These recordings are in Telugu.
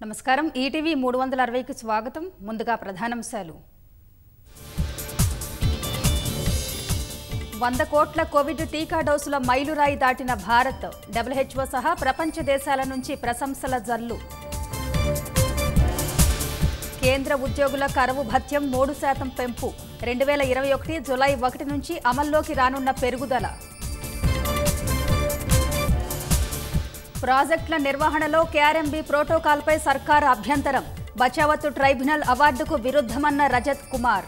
నమస్కారం ఈటీవీ మూడు వందల అరవైకి స్వాగతం ముందుగా ప్రధానాంశాలు వంద కోట్ల కోవిడ్ టీకా డోసుల మైలురాయి దాటిన భారత్ డబ్ల్యూహెచ్ఓ సహా ప్రపంచ దేశాల నుంచి ప్రశంసల జల్లు కేంద్ర ఉద్యోగుల కరువు భత్యం మూడు శాతం పెంపు రెండు వేల ఇరవై ఒకటి జులై ఒకటి నుంచి అమల్లోకి రానున్న పెరుగుదల ప్రాజెక్టుల నిర్వహణలో కేఆర్ఎంబీ ప్రోటోకాల్పై సర్కారు అభ్యంతరం బచావత్ ట్రైబ్యునల్ అవార్డుకు విరుద్ధమన్న రజత్ కుమార్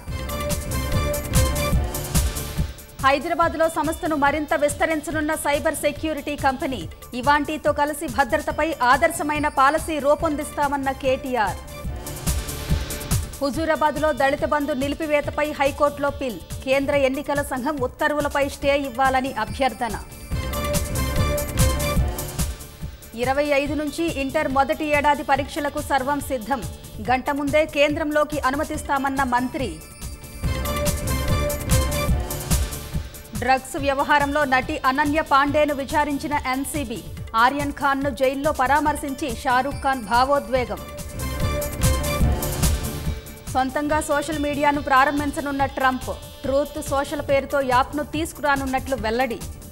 హైదరాబాద్లో సంస్థను మరింత విస్తరించనున్న సైబర్ సెక్యూరిటీ కంపెనీ ఇవాంటీతో కలిసి భద్రతపై ఆదర్శమైన పాలసీ రూపొందిస్తామన్న కేటీఆర్ హుజూరాబాద్లో దళిత బంధు నిలిపివేతపై హైకోర్టులో పిల్ కేంద్ర ఎన్నికల సంఘం ఉత్తర్వులపై స్టే ఇవ్వాలని అభ్యర్థన ఇరవై ఐదు నుంచి ఇంటర్ మొదటి ఏడాది పరీక్షలకు సర్వం సిద్ధం గంట ముందే కేంద్రంలోకి అనుమతిస్తామన్న మంత్రి డ్రగ్స్ వ్యవహారంలో నటి అనన్య పాండేను విచారించిన ఎన్సీబీ ఆర్యన్ ఖాన్ను జైల్లో పరామర్శించి షారూఖ్ ఖాన్ భావోద్వేగం సొంతంగా సోషల్ మీడియాను ప్రారంభించనున్న ట్రంప్ ట్రూత్ సోషల్ పేరుతో యాప్ను తీసుకురానున్నట్లు వెల్లడి